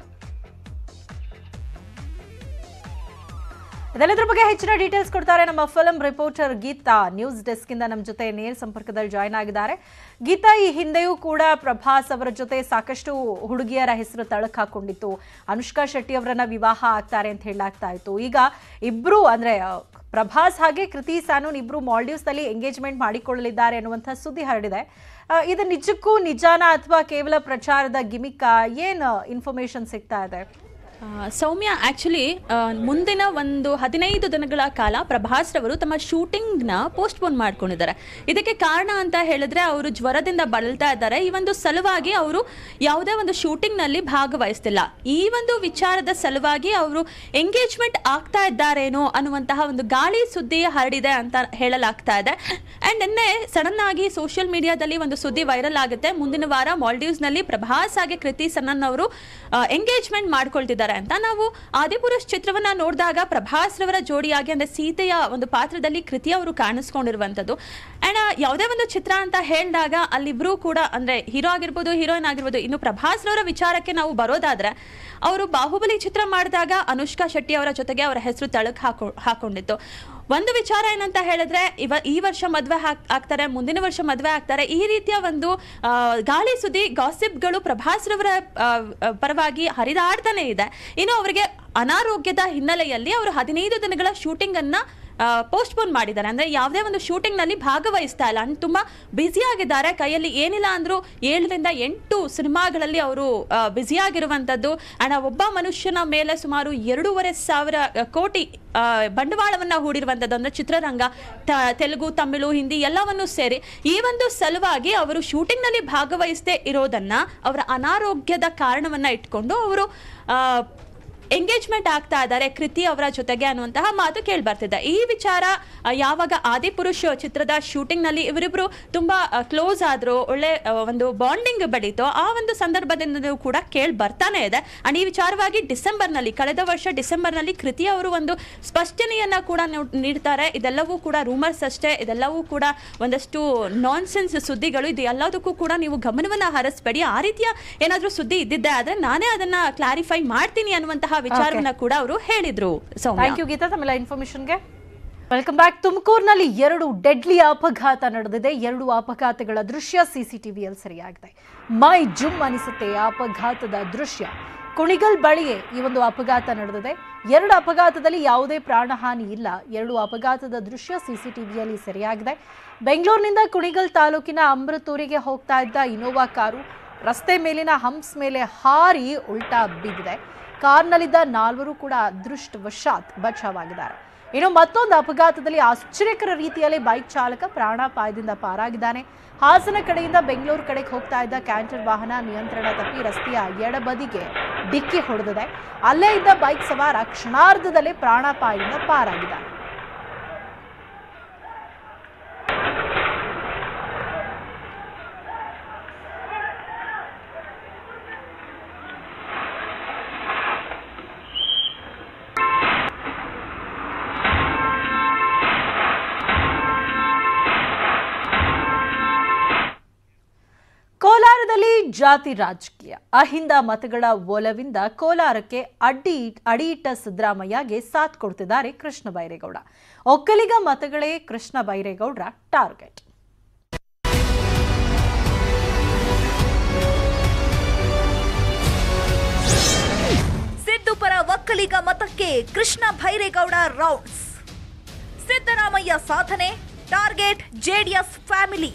ಇದೆಲ್ಲದ್ರ ಬಗ್ಗೆ ಹೆಚ್ಚಿನ ಡೀಟೇಲ್ಸ್ ಕೊಡ್ತಾರೆ ನಮ್ಮ film reporter Geetha news desk ಇಂದ ನಮ್ಮ ಜೊತೆ ನೇರ ಸಂಪರ್ಕದಲ್ಲಿ ಜಾಯ್ನ್ ಆಗಿದ್ದಾರೆ ಗೀತಾ ಈ ಹಿಂದೆಯೂ ಕೂಡ ಪ್ರಭಾಸ್ ಅವರ ಜೊತೆ ಸಾಕಷ್ಟು ಹುಡುಗಿಯರ ಹೆಸರು ತಳಕ್ ಹಾಕೊಂಡಿತ್ತು ಅನುಷ್ಕಾ ಶೆಟ್ಟಿ ಅವರನ್ನ ವಿವಾಹ ಆಗ್ತಾರೆ ಅಂತ ಹೇಳಲಾಗ್ತಾ ಇತ್ತು ಈಗ ಇಬ್ರು ಅಂದ್ರೆ ಆ, ಪ್ರಭಾಸ್ ಹಾಗೆ ಕೃತಿ ಸಾನೂನ್ ಇಬ್ರು ಮಾಲ್ಡೀವ್ಸ್ ನಲ್ಲಿ ಎಂಗೇಜ್ಮೆಂಟ್ ಮಾಡಿಕೊಳ್ಳಲಿದ್ದಾರೆ ಅನ್ನುವಂಥ ಸುದ್ದಿ ಹರಡಿದೆ ಆ, ಇದು ನಿಜಕ್ಕೂ ನಿಜಾನ ಅಥವಾ ಕೇವಲ ಪ್ರಚಾರದ ಗಿಮಿಕ್ಕ ಏನು ಇನ್ಫಾರ್ಮೇಶನ್ ಸಿಗ್ತಾ ಇದೆ
ಆ, ಸೌಮ್ಯ ಆ್ಯಕ್ಚುಲಿ ಮುಂದಿನ ಒಂದು ಹದಿನೈದು ದಿನಗಳ ಕಾಲ ಪ್ರಭಾಸ್ ರವರು ತಮ್ಮ ಶೂಟಿಂಗ್ನ ಪೋಸ್ಟ್ಪೋನ್ ಮಾಡ್ಕೊಂಡಿದ್ದಾರೆ ಇದಕ್ಕೆ ಕಾರಣ ಅಂತ ಹೇಳಿದ್ರೆ ಅವರು ಜ್ವರದಿಂದ ಬಳಲ್ತಾ ಇದ್ದಾರೆ ಈ ಒಂದು ಸಲುವಾಗಿ ಅವರು ಯಾವುದೇ ಒಂದು ಶೂಟಿಂಗ್ನಲ್ಲಿ ಭಾಗವಹಿಸ್ತಿಲ್ಲ ಈ ಒಂದು ವಿಚಾರದ ಸಲುವಾಗಿ ಅವರು ಎಂಗೇಜ್ಮೆಂಟ್ ಆಗ್ತಾ ಇದ್ದಾರೇನೋ ಅನ್ನುವಂತಹ ಒಂದು ಗಾಳಿ ಸುದ್ದಿ ಹರಡಿದೆ ಅಂತ ಹೇಳಲಾಗ್ತಾ ಇದೆ ಆ್ಯಂಡ್ ನಿನ್ನೆ ಸಡನ್ ಆಗಿ ಸೋಷಿಯಲ್ ಮೀಡಿಯಾದಲ್ಲಿ ಒಂದು ಸುದ್ದಿ ವೈರಲ್ ಆಗುತ್ತೆ ಮುಂದಿನ ವಾರ ಮಾಲ್ಡೀವ್ಸ್ನಲ್ಲಿ ಪ್ರಭಾಸ್ ಹಾಗೆ ಕೃತಿ ಸನ್ನನ್ ಅವರು ಎಂಗೇಜ್ಮೆಂಟ್ ಮಾಡ್ಕೊಳ್ತಿದ್ದಾರೆ ಅಂತ ನಾವು ಆದಿಪುರುಷ್ ಚಿತ್ರವನ್ನ ನೋಡಿದಾಗ ಪ್ರಭಾಸ್ ರವರ ಜೋಡಿಯಾಗಿ ಅಂದ್ರೆ ಸೀತೆಯ ಒಂದು ಪಾತ್ರದಲ್ಲಿ ಕೃತಿ ಅವರು ಕಾಣಿಸ್ಕೊಂಡಿರುವಂಥದ್ದು ಅಂಡ್ ಯಾವುದೇ ಒಂದು ಚಿತ್ರ ಅಂತ ಹೇಳಿದಾಗ ಅಲ್ಲಿಬ್ರು ಕೂಡ ಅಂದ್ರೆ ಹೀರೋ ಆಗಿರ್ಬೋದು ಹೀರೋಯಿನ್ ಆಗಿರ್ಬೋದು ಇನ್ನು ಪ್ರಭಾಸ್ ರವರ ವಿಚಾರಕ್ಕೆ ನಾವು ಬರೋದಾದ್ರೆ ಅವರು ಬಾಹುಬಲಿ ಚಿತ್ರ ಮಾಡಿದಾಗ ಅನುಷ್ಕಾ ಶೆಟ್ಟಿ ಅವರ ಜೊತೆಗೆ ಅವರ ಹೆಸರು ತಳಕ್ ಹಾಕೊ ಹಾಕೊಂಡಿತ್ತು ಒಂದು ವಿಚಾರ ಏನಂತ ಹೇಳಿದ್ರೆ ಇವ ಈ ವರ್ಷ ಮದುವೆ ಆಗ್ತಾರೆ ಮುಂದಿನ ವರ್ಷ ಮದುವೆ ಆಗ್ತಾರೆ ಈ ರೀತಿಯ ಒಂದು ಆ, ಗಾಳಿ ಸುದ್ದಿ ಗಾಸಿಪ್ಗಳು ಪ್ರಭಾಸ್ ರವರ ಆ, ಆ, ಪರವಾಗಿ ಹರಿದಾಡ್ತಾನೆ ಇದೆ ಇನ್ನು ಅವರಿಗೆ ಅನಾರೋಗ್ಯದ ಹಿನ್ನೆಲೆಯಲ್ಲಿ ಅವರು ಹದಿನೈದು ದಿನಗಳ ಶೂಟಿಂಗ್ ಅನ್ನ ಪೋಸ್ಟ್ಪೋನ್ ಮಾಡಿದ್ದಾರೆ ಅಂದ್ರೆ ಯಾವುದೇ ಒಂದು ಶೂಟಿಂಗ್ ನಲ್ಲಿ ಭಾಗವಹಿಸ್ತಾ ಇಲ್ಲ ಅಂಡ್ ತುಂಬಾ ಬ್ಯುಸಿ ಆಗಿದ್ದಾರೆ ಕೈಯಲ್ಲಿ ಏನಿಲ್ಲ ಅಂದ್ರೂ ಏಳರಿಂದ ಎಂಟು ಸಿನಿಮಾಗಳಲ್ಲಿ ಅವರು ಬ್ಯುಸಿ ಆಗಿರುವಂತದ್ದು ಅಂಡ್ ಆ ಒಬ್ಬ ಮನುಷ್ಯನ ಮೇಲೆ ಸುಮಾರು ಎರಡೂವರೆ ಸಾವಿರ ಆ, ಕೋಟಿ ಆ, ಬಂಡವಾಳವನ್ನ ಹೂಡಿರುವಂತದ್ದು ಅಂದ್ರೆ ಚಿತ್ರರಂಗ ತ- ತೆಲುಗು ತಮಿಳು ಹಿಂದಿ ಎಲ್ಲವನ್ನೂ ಸೇರಿ ಈ ಒಂದು ಸಲುವಾಗಿ ಅವರು ಶೂಟಿಂಗ್ ನಲ್ಲಿ ಭಾಗವಹಿಸದೆ ಇರೋದನ್ನ ಅವರ ಅನಾರೋಗ್ಯದ ಕಾರಣವನ್ನ ಇಟ್ಕೊಂಡು ಅವರು ಆ, ಎಂಗೇಜ್ಮೆಂಟ್ ಆಗ್ತಾ ಇದ್ದಾರೆ ಕೃತಿ ಅವರ ಜೊತೆಗೆ ಅನ್ನುವಂತಹ ಮಾತು ಕೇಳಿ ಬರ್ತಿದೆ ಈ ವಿಚಾರ ಆ, ಯಾವಾಗ ಆದಿಪುರುಷ್ ಚಿತ್ರದ ಶೂಟಿಂಗ್ ನಲ್ಲಿ ಇವರಿಬ್ರು ತುಂಬಾ ಕ್ಲೋಸ್ ಆದ್ರು ಒಳ್ಳೆ ಆ, ಒಂದು ಬಾಂಡಿಂಗ್ ಬೆಳೀತು ಆ ಒಂದು ಸಂದರ್ಭದಿಂದ ಕೂಡ ಕೇಳಿ ಬರ್ತಾನೆ ಇದೆ ಅಂಡ್ ಈ ವಿಚಾರವಾಗಿ ಡಿಸೆಂಬರ್ ನಲ್ಲಿ ಕಳೆದ ವರ್ಷ ಡಿಸೆಂಬರ್ ನಲ್ಲಿ ಕೃತಿ ಅವರು ಒಂದು ಸ್ಪಷ್ಟನೆಯನ್ನ ಕೂಡ ನೋ- ನೀಡ್ತಾರೆ ಇದೆಲ್ಲವೂ ಕೂಡ ರೂಮರ್ಸ್ ಅಷ್ಟೇ ಇದೆಲ್ಲವೂ ಕೂಡ ಒಂದಷ್ಟು ನಾನ್ಸೆನ್ಸ್ ಸುದ್ದಿಗಳು ಇದು ಎಲ್ಲದಕ್ಕೂ ಕೂಡ ನೀವು ಗಮನವನ್ನ ಹರಿಸ್ಬೇಡಿ ಆ ರೀತಿಯ ಏನಾದ್ರೂ ಸುದ್ದಿ ಇದ್ದಿದ್ದೆ ಆದ್ರೆ ನಾನೇ ಅದನ್ನ ಕ್ಲಾರಿಫೈ ಮಾಡ್ತೀನಿ ಅನ್ನುವಂತಹ ವಿಚಾರವನ್ನ ಕೂಡ ಅವರು ಹೇಳಿದ್ರು ಸೌಮ್ಯ
ಥ್ಯಾಂಕ್ ಯು ಗೀತಾ ತಮ್ಮೆಲ್ಲ ಇನ್ಫಾರ್ಮೇಶನ್ಗೆ ವೆಲ್ಕಮ್ ಬ್ಯಾಕ್ ತುಮಕೂರಿನಲ್ಲಿ ಎರಡು ಡೆಡ್ಲಿ ಅಪಘಾತ ನಡೆದಿದೆ ಎರಡು ಅಪಘಾತಗಳ ದೃಶ್ಯ ಸಿಸಿಟಿವಿಯಲ್ಲಿ ಸರಿಯಾಗಿದೆ ಮೈ ಜುಮ್ ಅನಿಸುತ್ತೆ ಆ ಅಪಘಾತದ ದೃಶ್ಯ ಕುಣಿಗಲ್ ಬಳಿಯೇ ಈ ಒಂದು ಅಪಘಾತ ನಡೆದಿದೆ ಎರಡು ಅಪಘಾತದಲ್ಲಿ ಯಾವುದೇ ಪ್ರಾಣಹಾನಿ ಇಲ್ಲ ಎರಡು ಅಪಘಾತದ ದೃಶ್ಯ ಸಿಸಿಟಿವಿಯಲ್ಲಿ ಸರಿಯಾಗಿದೆ ಬೆಂಗಳೂರಿನಿಂದ ಕುಣಿಗಲ್ ತಾಲೂಕಿನ ಅಮೃತೂರಿಗೆ ಹೋಗ್ತಾ ಇದ್ದ ಇನೋವಾ ಕಾರು ರಸ್ತೆ ಮೇಲಿನ ಹಂಪ್ಸ್ ಮೇಲೆ ಹಾರಿ ಉಲ್ಟಾ ಬಿದ್ದಿದೆ ಕಾರ್ನಲ್ಲಿದ್ದ ನಾಲ್ವರು ಕೂಡ ಅದೃಷ್ಟವಶಾತ್ ಬಚಾವಾಗಿದ್ದಾರೆ ಇನ್ನು ಮತ್ತೊಂದು ಅಪಘಾತದಲ್ಲಿ ಆಶ್ಚರ್ಯಕರ ರೀತಿಯಲ್ಲಿ ಬೈಕ್ ಚಾಲಕ ಪ್ರಾಣಾಪಾಯದಿಂದ ಪಾರಾಗಿದ್ದಾನೆ ಹಾಸನ ಕಡೆಯಿಂದ ಬೆಂಗಳೂರು ಕಡೆಗೆ ಹೋಗ್ತಾ ಇದ್ದ ಕ್ಯಾಂಟರ್ ವಾಹನ ನಿಯಂತ್ರಣ ತಪ್ಪಿ ರಸ್ತೆಯ ಎಡಬದಿಗೆ ಡಿಕ್ಕಿ ಹೊಡೆದಿದೆ ಅಲ್ಲೇ ಇದ್ದ ಬೈಕ್ ಸವಾರ ಕ್ಷಣಾರ್ಧದಲ್ಲೇ ಪ್ರಾಣಾಪಾಯದಿಂದ ಪಾರಾಗಿದ್ದಾನೆ ಕೋಲಾರದಲ್ಲಿ ಜಾತಿ ರಾಜಕೀಯ ಅಹಿಂದ ಮತಗಳ ಒಲವಿಂದ ಕೋಲಾರಕ್ಕೆ ಅಡ್ಡಿ ಅಡಿಯಿಟ್ಟ ಸಿದ್ದರಾಮಯ್ಯಗೆ ಸಾಥ್ ಕೊಡ್ತಿದ್ದಾರೆ ಕೃಷ್ಣ ಬೈರೇಗೌಡ ಒಕ್ಕಲಿಗ ಮತಗಳೇ ಕೃಷ್ಣ ಬೈರೇಗೌಡರ ಟಾರ್ಗೆಟ್
ಸಿದ್ದು ಪರ ಒಕ್ಕಲಿಗ ಮತಕ್ಕೆ ಕೃಷ್ಣ ಭೈರೇಗೌಡ ರೌಂಡ್ಸ್ ಸಿದ್ದರಾಮಯ್ಯ ಸಾಧನೆ ಟಾರ್ಗೆಟ್ ಜೆಡಿಎಸ್ ಫ್ಯಾಮಿಲಿ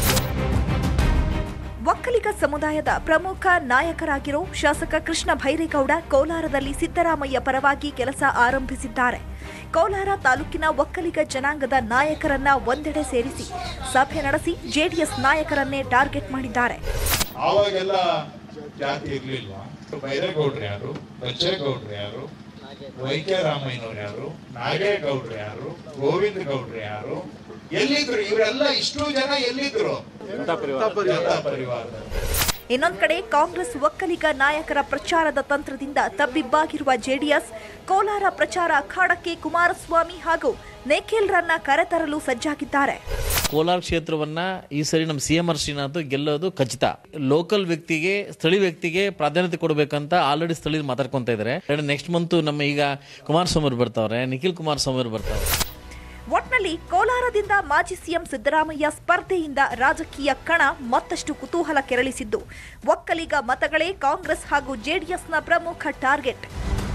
ಒಕ್ಕಲಿಗ ಸಮುದಾಯದ ಪ್ರಮುಖ ನಾಯಕರಾಗಿರೋ ಶಾಸಕ ಕೃಷ್ಣ ಭೈರೇಗೌಡ ಕೋಲಾರದಲ್ಲಿ ಸಿದ್ದರಾಮಯ್ಯ ಪರವಾಗಿ ಕೆಲಸ ಆರಂಭಿಸಿದ್ದಾರೆ ಕೋಲಾರ ತಾಲೂಕಿನ ಒಕ್ಕಲಿಗ ಜನಾಂಗದ ನಾಯಕರನ್ನ ಒಂದೆಡೆ ಸೇರಿಸಿ ಸಭೆ ನಡೆಸಿ ಜೆಡಿಎಸ್ ನಾಯಕರನ್ನೇ ಟಾರ್ಗೆಟ್ ಮಾಡಿದ್ದಾರೆ
ಆವಾಗೆಲ್ಲ ಜಾತಿ ಇರ್ಲಿಲ್ವಾ ಬೈರೇಗೌಡ್ರು ಯಾರು ಬಚ್ಚೇಗೌಡ್ರು ಯಾರು ವೈ ಕೆ ರಾಮಯ್ಯನವ್ರು ಯಾರು ನಾಗೇಗೌಡ್ರು ಯಾರು ಗೋವಿಂದ ಗೌಡ್ರು ಯಾರು ಎಲ್ಲಿದ್ರು ಇವರೆಲ್ಲ ಇಷ್ಟು ಜನ ಎಲ್ಲಿದ್ರು ಜನತಾ ಪರಿವಾರದಲ್ಲಿ
ಇನ್ನೊಂದ್ ಕಡೆ ಕಾಂಗ್ರೆಸ್ ಒಕ್ಕಲಿಗ ನಾಯಕರ ಪ್ರಚಾರದ ತಂತ್ರದಿಂದ ತಬ್ಬಿಬ್ಬಾಗಿರುವ ಜೆಡಿಎಸ್ ಕೋಲಾರ ಪ್ರಚಾರ ಅಖಾಡಕ್ಕೆ ಕುಮಾರಸ್ವಾಮಿ ಹಾಗೂ ನಿಖಿಲ್ರನ್ನ ಕರೆತರಲು ಸಜ್ಜಾಗಿದ್ದಾರೆ
ಕೋಲಾರ ಕ್ಷೇತ್ರವನ್ನ ಈ ಸರಿ ನಮ್ಮ ಸಿ ಎಂ ಆರ್ ಶ್ರೀನಾಥ್ ಗೆಲ್ಲೋದು ಖಚಿತ ಲೋಕಲ್ ವ್ಯಕ್ತಿಗೆ ಸ್ಥಳೀಯ ವ್ಯಕ್ತಿಗೆ ಪ್ರಾಧಾನ್ಯತೆ ಕೊಡಬೇಕಂತ ಆಲ್ರೆಡಿ ಸ್ಥಳೀಯರು ಮಾತಾಡ್ಕೊಂತ ಇದ್ದಾರೆ ನೆಕ್ಸ್ಟ್ ಮಂತ್ ನಮ್ಮ ಈಗ ಕುಮಾರಸ್ವಾಮಿ ಅವರು ಬರ್ತಾವ್ರೆ ನಿಖಿಲ್ ಕುಮಾರಸ್ವಾಮಿ ಅವರು ಬರ್ತಾವ್ರೆ
ಒಟ್ನಲ್ಲಿ ಕೋಲಾರದಿಂದ ಮಾಜಿ ಸಿಎಂ ಸಿದ್ದರಾಮಯ್ಯ ಸ್ಪರ್ಧೆಯಿಂದ ರಾಜಕೀಯ ಕಣ ಮತ್ತಷ್ಟು ಕುತೂಹಲ ಕೆರಳಿಸಿದ್ದು ಒಕ್ಕಲಿಗ ಮತಗಳೇ ಕಾಂಗ್ರೆಸ್ ಹಾಗೂ ಜೆಡಿಎಸ್ನ ಪ್ರಮುಖ target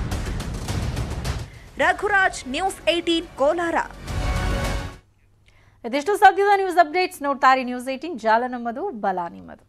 Raghuraj news eighteen Kolar
ಇದಿಷ್ಟು ಸದ್ಯದ ನ್ಯೂಸ್ ಅಪ್ಡೇಟ್ಸ್ ನೋಡ್ತಾರೆ ನ್ಯೂಸ್ ಏಟೀನ್ ಜಾಲ ನಮ್ಮದು ಬಲ ನಿಮ್ಮದು